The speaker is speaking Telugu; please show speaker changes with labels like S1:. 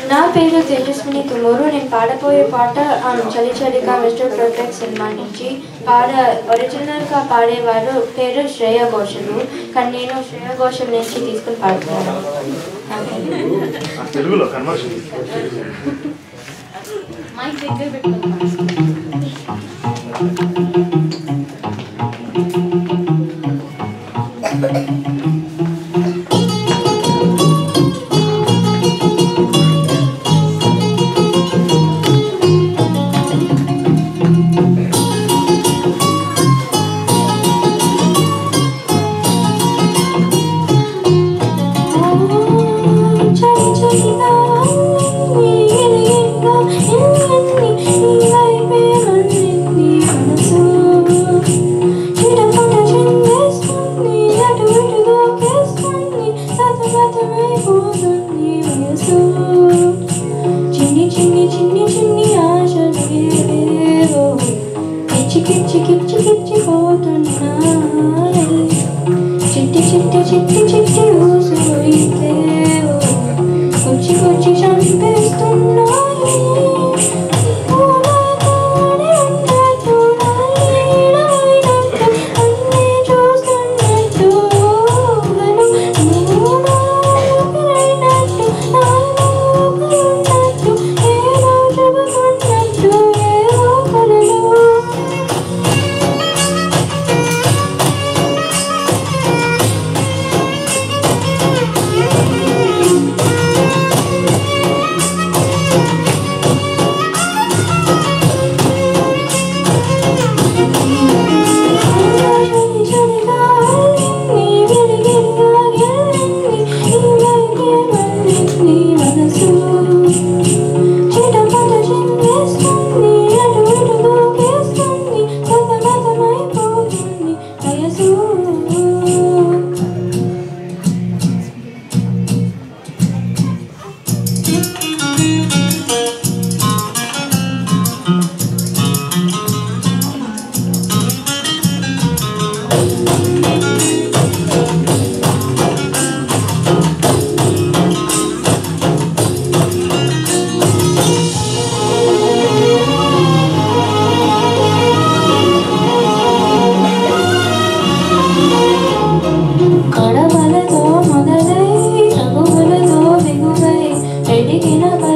S1: నా పేరు తేజస్విని తుమ్మూరు నేను పాడబోయే పాట ఆ, చలి చలిగా మిస్టర్ ప్రొటెక్ట్ సినిమా నుంచి పాడ ఒరిజినల్గా పాడేవారు పేరు శ్రేయ ఘోషలు కానీ నేను శ్రేయ ఘోషల్ నుంచి తీసుకుని పాడుతున్నాను
S2: ఆ తెలుగులో కన్వర్షన్
S1: మైక్ దగ్గర పెట్టుకుని
S3: చలి చలిగా ఎరిగిగా ఎన్ని నీ వైపే మళ్ళింది మనసు చిటపట చిందేస్తుంది అటు ఇటు దూకేస్తుంది సతమతమైపోతుంది వయసు చిన్ని చిన్ని చిన్ని చిన్ని ఆశలు ఏవేవో కిచ్చి కిచ్చి కిచ్చి కిచ్చి పోతున్నాయి చిట్టి చిట్టి చిట్టి చిట్టి ఊసులు ఇంకేవో కొచ్చి కొచ్చి చంపేస్తున్నాయి పూలతోనే ఉన్నట్టు నీడమైనట్టు అన్నీ చూస్తున్నట్టు ఊహలు నువ్వు నాకురైనట్టు నాలో ఉన్నట్టు ఏదో చెబుతున్నట్టు ఏవో కలలు కడవలతో మొదలై రఘువులతో దిగువై ఎడిగిన